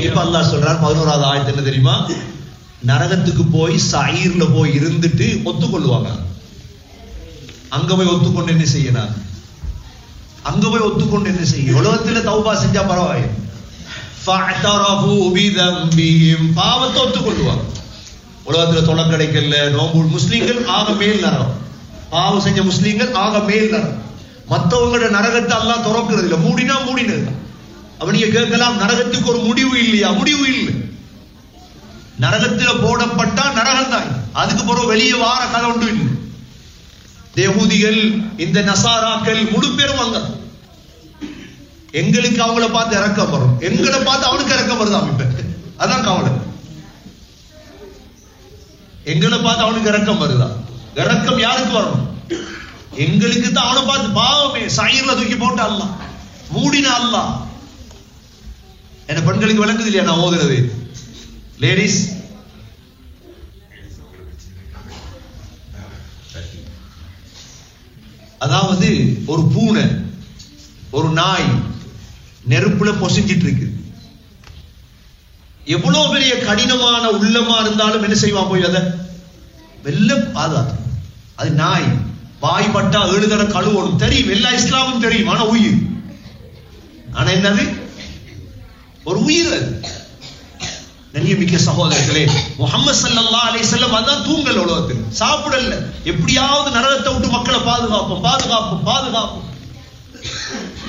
இப்ப அல்லாஹ் சொல்றார் பதினோராவது ஆயத்து என்ன தெரியுமா நரகத்துக்கு போய் சயீர்ல போய் இருந்துட்டு ஒத்துக்கொள்ளுவாங்க அங்க போய் ஒத்துக்கொண்டு என்ன செய்யணும் அங்க போய் ஒத்துக்கொண்டு என்ன செய்யும் உலகத்துல தௌபா செஞ்சா பரவாயில்லை فَاعْتَرَفُوا بِذَنبِهِمْ பாவத்தை ஒத்துக்கொள்ளுவாங்க உலகத்துல தொலை கிடைக்கல நோம்பு முஸ்லீம்கள் ஆக மேல் நரகம் பாவம் செஞ்ச முஸ்லீம்கள் ஆக மேல் நரகம் மத்தவங்களோட நரகத்தை எல்லாம் திறக்கிறது இல்ல மூடினா மூடினது அப்ப நீங்க கேட்கலாம் நரகத்துக்கு ஒரு முடிவு இல்லையா முடிவு இல்லை நரகத்துல போடப்பட்டா நரகம் தான் அதுக்கு பிறகு வெளியே வார கதை ஒன்று இல்லை தேவூதிகள் இந்த நசாராக்கள் முழு பேரும் அங்க எங்களுக்கு அவங்கள பார்த்து இறக்கம் வரும் எங்களை பார்த்து அவனுக்கு இறக்கம் வருது அமைப்பு அதான் கவலை எங்களை பார்த்து அவனுக்கு இறக்கம் வருதா இறக்கம் யாருக்கு வரணும் எங்களுக்கு தான் அவனை பார்த்து பாவமே சாயிர்ல தூக்கி போட்ட அல்ல மூடின அல்ல என்ன பெண்களுக்கு விளங்குது இல்லையா நான் ஓதுறது லேடிஸ் அதாவது ஒரு பூனை ஒரு நாய் நெருப்புல பொசிஞ்சிட்டு இருக்கு எவ்வளவு பெரிய கடினமான உள்ளமா இருந்தாலும் என்ன செய்வான் போய் அதை வெல்ல பாதுகாத்து அது நாய் வாய் பட்டா ஏழு தடவை கழுவணும் தெரியும் எல்லா இஸ்லாமும் தெரியும் ஆனா உயிர் ஆனா என்னது ஒரு உயிர் அது நன்றிமிக்க சகோதரர்களே முகமது சல்லல்லாஹு அலைஹி வஸல்லம் அதான் தூங்கல் உலகத்தில் சாப்பிடல எப்படியாவது நரகத்தை விட்டு மக்களை பாதுகாப்போம் பாதுகாப்போம் பாதுகாப்போம்